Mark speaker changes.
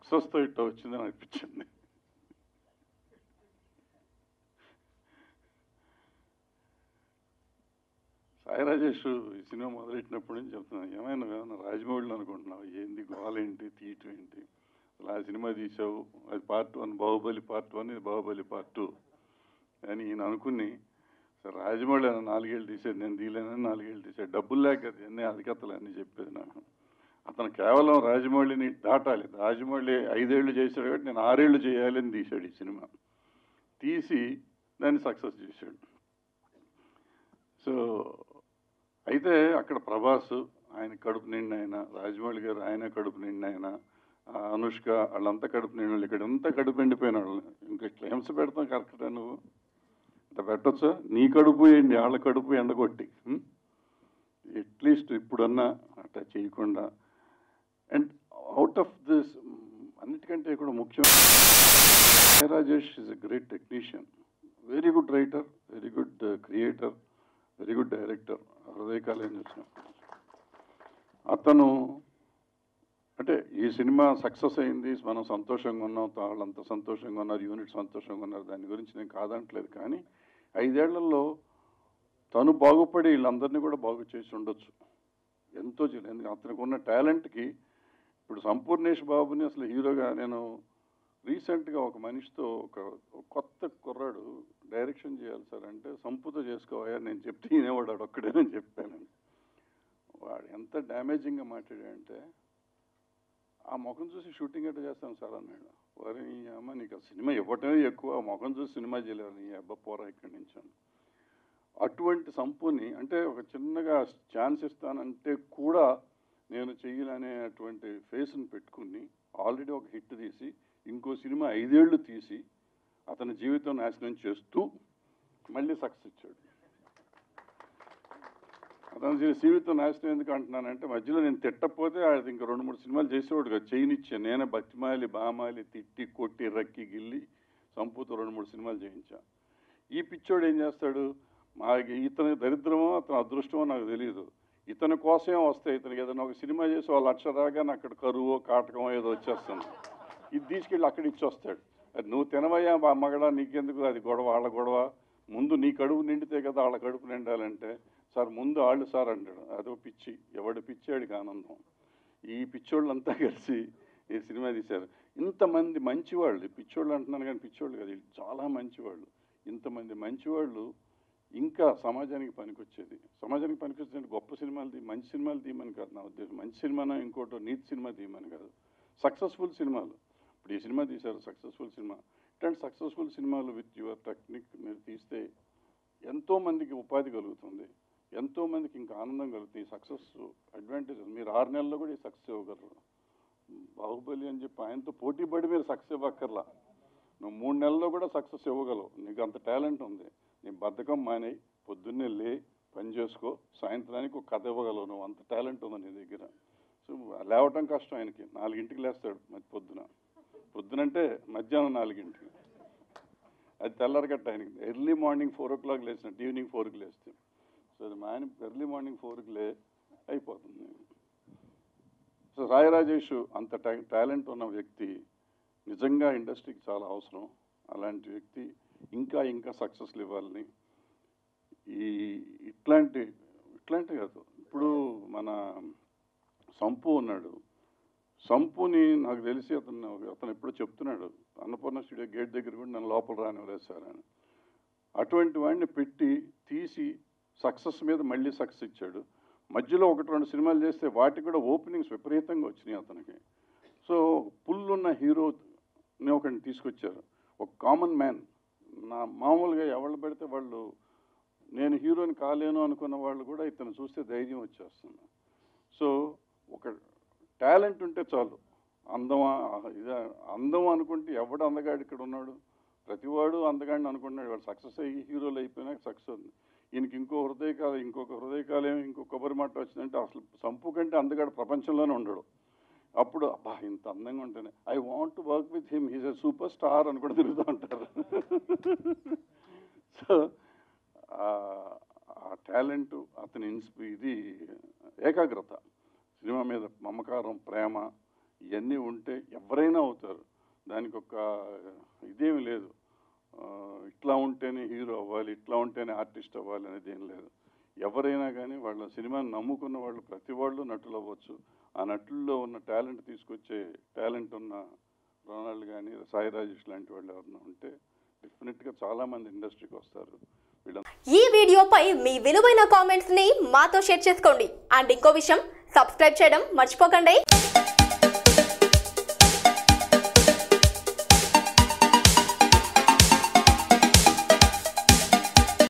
Speaker 1: సక్సెస్తో ఇట్లా వచ్చిందని అనిపించింది సాయి రాజేష్ ఈ సినిమా మొదలెట్టినప్పటి నుంచి చెప్తున్నాను ఏమైనా నువ్వేమన్నా రాజమౌళిని అనుకుంటున్నావు ఏంది గోలేంటి తీయటం ఏంటి అసలు ఆ సినిమా తీసావు అది part one Baahubali part one ఇది బాహుబలి పార్ట్ టూ అని ఈయన అనుకుని సరే రాజమౌళి అని నాలుగేళ్ళు తీసేది నేను తీయలేనని నాలుగేళ్ళు తీసాడు డబ్బులు లేక అది అన్ని అధికతలు అన్నీ చెప్పేది నాకు అతను కేవలం రాజమౌళిని దాటాలి రాజమౌళి ఐదేళ్లు చేశాడు కాబట్టి నేను ఆరేళ్లు చేయాలి అని తీశాడు ఈ సినిమా తీసి దాన్ని సక్సెస్ చేశాడు సో అయితే అక్కడ ప్రభాస్ ఆయన కడుపు నిండి ఆయన రాజమౌళి గారు ఆయన కడుపు నిండి ఆయన ఆ అనుష్క వాళ్ళంతా కడుపు నిండి వాళ్ళు ఇక్కడ అంతా కడుపు ఎండిపోయిన వాళ్ళు ఇంకా ఇట్లా హింస పెడతాం కరెక్టా నువ్వు ఇట్లా పెట్టొచ్చా నీ కడుపు ఏంటి వాళ్ళ కడుపు ఎండగొట్టి అట్లీస్ట్ ఇప్పుడన్నా అట్లా చేయకుండా అండ్ అవుట్ ఆఫ్ దిస్ అన్నిటికంటే కూడా ముఖ్యం Sai Rajesh is a great technician very good writer very good creator very good director హృదయకాలం చూసిన అతను అంటే ఈ సినిమా సక్సెస్ అయింది మనం సంతోషంగా ఉన్నాం వాళ్ళంతా సంతోషంగా ఉన్నారు యూనిట్ సంతోషంగా ఉన్నారు దాని గురించి నేను కాదంటలేదు కానీ ఐదేళ్లలో తను బాగుపడి వీళ్ళందరినీ కూడా బాగు చేసి ఉండొచ్చు ఎంతో చేయలేదు ఎందుకంటే అతనికి ఉన్న టాలెంట్కి ఇప్పుడు సంపూర్ణేష్ బాబుని అసలు హీరోగా నేను రీసెంట్గా ఒక మనిషితో ఒక ఒక కొత్త కుర్రాడు డైరెక్షన్ చేయాలి సార్ అంటే సంపుతో చేసుకోవా నేను చెప్తే ఈనేవాడు వాడు ఒక్కడేనని చెప్పాను వాడు ఎంత డ్యామేజింగ్గా మాట్లాడాడంటే ఆ ముఖం చూసి షూటింగ్ ఎట్లా చేస్తాను సార్ అన్నాడు వారి నీ అమ్మ నీకు ఆ సినిమా ఇవ్వటమే ఎక్కువ ఆ ముఖం చూసి సినిమా చేయలేవు నీ అబ్బా పోరా ఇక్కడి నుంచి అని. అటువంటి సంపుని అంటే ఒక చిన్నగా ఛాన్స్ ఇస్తానంటే కూడా నేను చెయ్యలనేటువంటి ఫేస్ని పెట్టుకుని ఆల్రెడీ ఒక హిట్ తీసి ఇంకో సినిమా ఐదేళ్లు తీసి అతని జీవితం నాశనం చేస్తూ మళ్ళీ సక్సెస్ ఇచ్చాడు అతని జీ- జీవితం నాశనం ఎందుకు అంటున్నానంటే మధ్యలో నేను తిట్టకపోతే అది ఇంకా రెండు మూడు సినిమాలు చేసేవాడు కదా చేయనిచ్చాను నేనే బతిమాలి బామాలి తిట్టి కొట్టి రక్కి గిల్లి సంపూతో రెండు మూడు సినిమాలు చేయించా ఈ పిచ్చోడు ఏం చేస్తాడు మా ఇతని దరిద్రమో అతని అదృష్టమో నాకు తెలియదు ఇతని కోసమే వస్తాయి ఇతనికి ఏదైనా ఒక సినిమా చేసి వాళ్ళ లక్ష రాగానే అక్కడ కరువో కాటకమో ఏదో వచ్చేస్తుంది ఇది తీసుకెళ్ళి అక్కడ ఇచ్చి వస్తాడు అది నువ్వు తినవయ్యా మా మగడా నీకెందుకు అది గొడవ వాళ్ళ గొడవ ముందు నీ కడుపు నిండితే కదా వాళ్ళ కడుపు నిండాలంటే సార్ ముందు వాళ్ళు సార్ అంటాడు అదో పిచ్చి ఎవడు పిచ్చాడికి ఆనందం ఈ పిచ్చోళ్ళంతా కలిసి ఈ సినిమా తీశారు ఇంతమంది మంచివాళ్ళు ఈ పిచ్చోళ్ళు అంటున్నాను కానీ పిచ్చోళ్ళు కాదు వీళ్ళు చాలా మంచివాళ్ళు ఇంతమంది మంచివాళ్ళు ఇంకా సమాజానికి పనికొచ్చేది సమాజానికి పనికొచ్చేది గొప్ప సినిమాలు తీ మంచి సినిమాలు తీయమని కాదు నా ఉద్దేశం మంచి సినిమానో ఇంకోటో నీతి సినిమా తీయమని కాదు సక్సెస్ఫుల్ సినిమాలు ఇప్పుడు ఈ సినిమా తీశారు సక్సెస్ఫుల్ సినిమా ఇట్లాంటి సక్సెస్ఫుల్ సినిమాలు విత్ యువర్ టెక్నిక్ మీరు తీస్తే ఎంతో మందికి ఉపాధి కలుగుతుంది ఎంతో మందికి ఇంకా ఆనందం కలుగుతుంది ఈ సక్సెస్ అడ్వాంటేజ్ మీరు ఆరు నెలల్లో కూడా ఈ సక్సెస్ ఇవ్వగలరు బాహుబలి అని చెప్పి ఆయనతో పోటీ పడి మీరు సక్సెస్ ఇవ్వక్కర్లా నువ్వు మూడు నెలల్లో కూడా సక్సెస్ ఇవ్వగలవు నీకు అంత టాలెంట్ ఉంది నీ బద్ధకం మానేయి పొద్దున్నే లే పని చేసుకో సాయంత్రానికి ఒక కథ ఇవ్వగలవు నువ్వు అంత టాలెంట్ ఉంది నీ దగ్గర సో లేవటం కష్టం ఆయనకి నాలుగింటికి లేస్తాడు మరి పొద్దున పొద్దునంటే మధ్యాహ్నం నాలుగింటికి అది తెల్లరగట్ట ఆయనకి early morning four o'clock లేచినట్టు ఈవినింగ్ ఫోర్కి లేస్తే సో అది మా ఆయన ఎర్లీ మార్నింగ్ ఫోర్కి లే అయిపోతుంది సో సాయి రాజేష్ అంత టా- టాలెంట్ ఉన్న వ్యక్తి నిజంగా ఇండస్ట్రీకి చాలా అవసరం అలాంటి వ్యక్తి ఇంకా ఇంకా సక్సెస్లు ఇవ్వాలని ఈ ఇట్లాంటి ఇట్లాంటి కాదు ఇప్పుడు మన సంపు ఉన్నాడు సంపుని నాకు తెలిసి అతను అతను ఎప్పుడో చెప్తున్నాడు అన్నపూర్ణ స్టూడియో గేట్ దగ్గర కూడా నన్ను లోపల రానివ్వలేదు సార్ అని అటువంటి వాడిని పెట్టి తీసి సక్సెస్ మీద మళ్ళీ సక్సెస్ ఇచ్చాడు మధ్యలో ఒకటి రెండు సినిమాలు చేస్తే వాటికి కూడా ఓపెనింగ్స్ విపరీతంగా వచ్చినాయి అతనికి సో పుల్ ఉన్న హీరోని ఒకరిని తీసుకొచ్చారు ఒక కామన్ మ్యాన్ నా మామూలుగా ఎవరు పెడితే వాళ్ళు నేను హీరోని కాలేను అనుకున్న వాళ్ళు కూడా ఇతను చూస్తే ధైర్యం వచ్చేస్తుంది సో ఒక టాలెంట్ ఉంటే చాలు అందమా ఇదా అందం అనుకుంటే ఎవడు అందగాడు ఇక్కడ ఉన్నాడు ప్రతివాడు అందగాడిని అనుకుంటున్నాడు వాడు సక్సెస్ అయ్యి హీరోలు అయిపోయినాక సక్సెస్ ఉంది ఈయనకి ఇంకో హృదయకాలం ఇంకొక హృదయకాలం ఇంకో కొబ్బరి మాట వచ్చిందంటే అసలు సంపు కంటే అందగాడు ప్రపంచంలోనే ఉండడు అప్పుడు అబ్బా ఇంత అందంగా ఉంటేనే I want to work with him he's a superstar అని కూడా తిరుగుతూ ఉంటారు సో ఆ టాలెంట్ అతని ఇన్స్పి ఇది ఏకాగ్రత సినిమా మీద మమకారం ప్రేమ ఇవన్నీ ఉంటే ఎవరైనా అవుతారు దానికి ఒక ఇదేమి లేదు ఆ, ఇట్లా ఉంటేనే హీరో అవ్వాలి ఇట్లా ఉంటేనే ఆర్టిస్ట్ అవ్వాలి అనేది ఏం లేదు ఎవరైనా కానీ వాళ్ళ సినిమాని నమ్ముకున్న వాళ్ళు ప్రతి వాళ్ళు నటులు అవ్వచ్చు ఆ నటుల్లో ఉన్న టాలెంట్ తీసుకొచ్చే టాలెంట్ ఉన్న రొనాల్డ్ కానీ సాయి రాజేష్ లాంటి వాళ్ళు ఎవరైనా ఉంటే డెఫినెట్గా చాలామంది ఇండస్ట్రీకి వస్తారు వీళ్ళ
Speaker 2: ఈ వీడియోపై మీ విలువైన కామెంట్స్ ని మాతో షేర్ చేసుకోండి అండ్ ఇంకో విషయం సబ్స్క్రైబ్ చేయడం మర్చిపోకండి